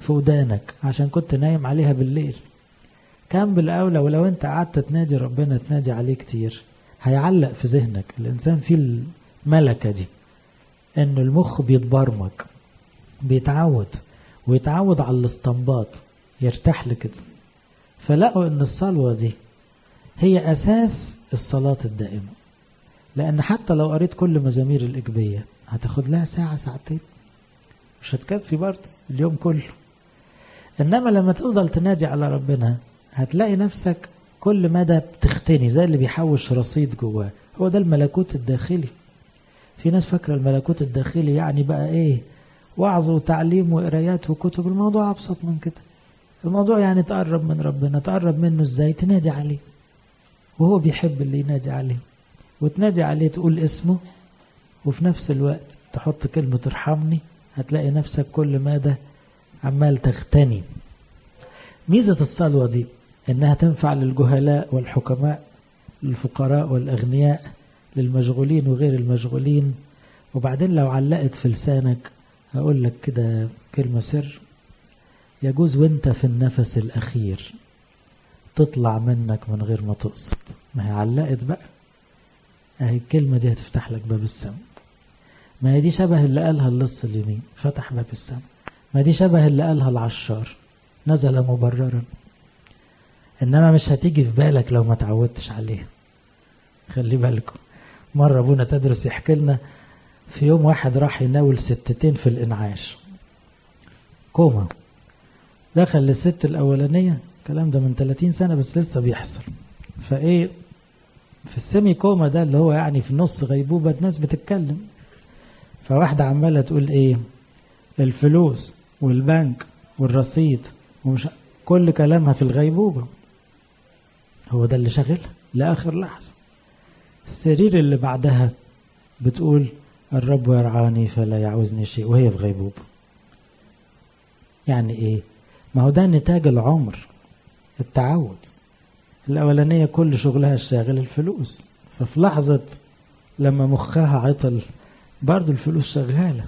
في ودانك عشان كنت نايم عليها بالليل كان بالأولى ولو أنت قعدت تنادي ربنا تنادي عليه كتير هيعلق في ذهنك الإنسان فيه الملكة دي إنه المخ بيتبرمج بيتعود ويتعود على الاستنباط يرتاح لكده فلقوا إن الصلوة دي هي أساس الصلاة الدائمة لأن حتى لو قريت كل مزامير الإجبية هتاخد لها ساعة ساعتين مش هتكفي برضه اليوم كله إنما لما تفضل تنادي على ربنا هتلاقي نفسك كل مدى بتختني زي اللي بيحوش رصيد جواه هو ده الملكوت الداخلي في ناس فاكرة الملكوت الداخلي يعني بقى ايه وعظ وتعليم وقرايات وكتب الموضوع أبسط من كده الموضوع يعني تقرب من ربنا تقرب منه ازاي تنادي عليه وهو بيحب اللي ينادي عليه وتنادي عليه تقول اسمه وفي نفس الوقت تحط كلمة ارحمني هتلاقي نفسك كل مدى عمال تغتني ميزة الصلوة دي إنها تنفع للجهلاء والحكماء للفقراء والأغنياء للمشغولين وغير المشغولين وبعدين لو علقت في لسانك هقول لك كده كلمة سر يجوز وانت في النفس الأخير تطلع منك من غير ما تقصد ما هي علقت بقى اهي الكلمة دي هتفتح لك باب السماء ما هي دي شبه اللي قالها اللص اليمين فتح باب السماء ما دي شبه اللي قالها العشار نزل مبررا انما مش هتيجي في بالك لو ما تعودتش عليها خلي بالكم مرة ابونا تدرس يحكي لنا في يوم واحد راح يناول ستتين في الانعاش كوما دخل للست الاولانية الكلام ده من 30 سنة بس لسه بيحصل فايه في السيمي كوما ده اللي هو يعني في نص غيبوبة الناس بتتكلم فواحدة عمالة تقول ايه الفلوس والبنك والرصيد ومش كل كلامها في الغيبوبة هو ده اللي شغلها لآخر لحظة السرير اللي بعدها بتقول الرب يرعاني فلا يعوزني شيء وهي في غيبوبة يعني ايه ما هو ده نتاج العمر التعود الأولانية كل شغلها الشاغل الفلوس ففي لحظة لما مخها عطل برضو الفلوس شغالة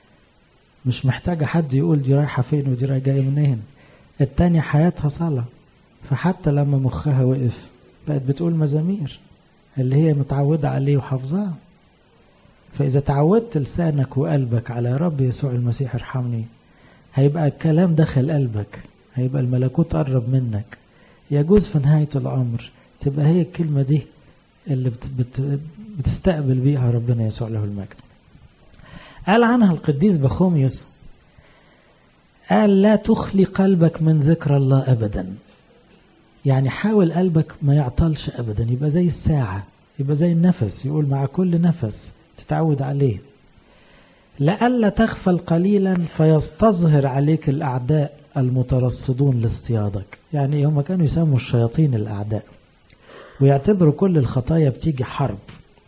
مش محتاجة حد يقول دي رايحة فين ودي رايحة جاية منين التانية حياتها صلاة فحتى لما مخها وقف بقت بتقول مزامير اللي هي متعودة عليه وحافظاه فإذا تعودت لسانك وقلبك على رب يسوع المسيح ارحمني هيبقى الكلام دخل قلبك هيبقى الملكوت قرب منك يجوز في نهاية العمر تبقى هي الكلمة دي اللي بت بت بتستقبل بيها ربنا يسوع له المجد قال عنها القديس بخوميوس قال لا تخلي قلبك من ذكر الله أبدا يعني حاول قلبك ما يعطلش أبدا يبقى زي الساعة يبقى زي النفس يقول مع كل نفس تتعود عليه لئلا تغفل قليلا فيستظهر عليك الأعداء المترصدون لاصطيادك يعني هم كانوا يسموا الشياطين الأعداء ويعتبروا كل الخطايا بتيجي حرب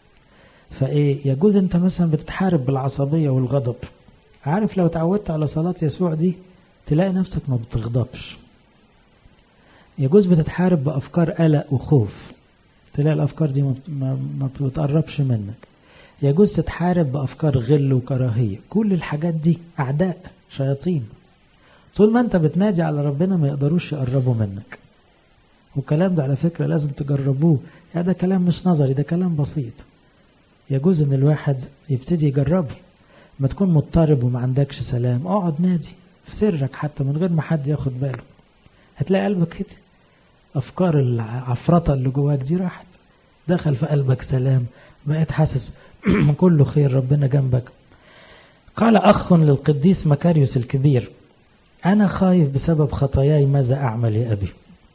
فايه يجوز انت مثلا بتتحارب بالعصبيه والغضب عارف لو اتعودت على صلاه يسوع دي تلاقي نفسك ما بتغضبش يجوز بتتحارب بافكار قلق وخوف تلاقي الافكار دي ما, ما بتقربش منك يجوز تتحارب بافكار غل وكراهيه كل الحاجات دي اعداء شياطين طول ما انت بتنادي على ربنا ما يقدروش يقربوا منك والكلام ده على فكره لازم تجربوه يعني ده كلام مش نظري ده كلام بسيط يجوز ان الواحد يبتدي يجربه ما تكون مضطرب وما عندكش سلام اقعد نادي في سرك حتى من غير ما حد ياخد باله هتلاقي قلبك كده افكار العفرطه اللي جواك دي راحت دخل في قلبك سلام بقيت حاسس كله خير ربنا جنبك قال اخ للقديس مكاريوس الكبير انا خايف بسبب خطاياي ماذا اعمل يا ابي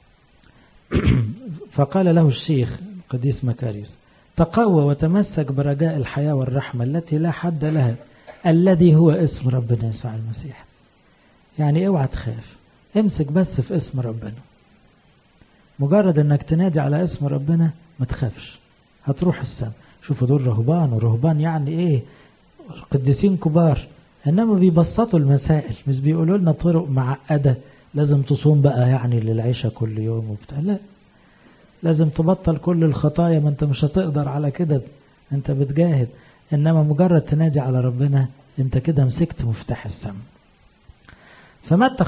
فقال له الشيخ القديس مكاريوس تقوى وتمسك برجاء الحياة والرحمة التي لا حد لها الذي هو اسم ربنا يسوع المسيح يعني اوعى تخاف امسك بس في اسم ربنا مجرد انك تنادي على اسم ربنا ما تخافش هتروح السماء شوفوا دول رهبان ورهبان يعني ايه قديسين كبار انما بيبسطوا المسائل مش بيقولوا لنا طرق معقده لازم تصوم بقى يعني للعشاء كل يوم وبتاع لا لازم تبطل كل الخطايا ما انت مش هتقدر على كده انت بتجاهد انما مجرد تنادي على ربنا انت كده مسكت مفتاح السماء فمتى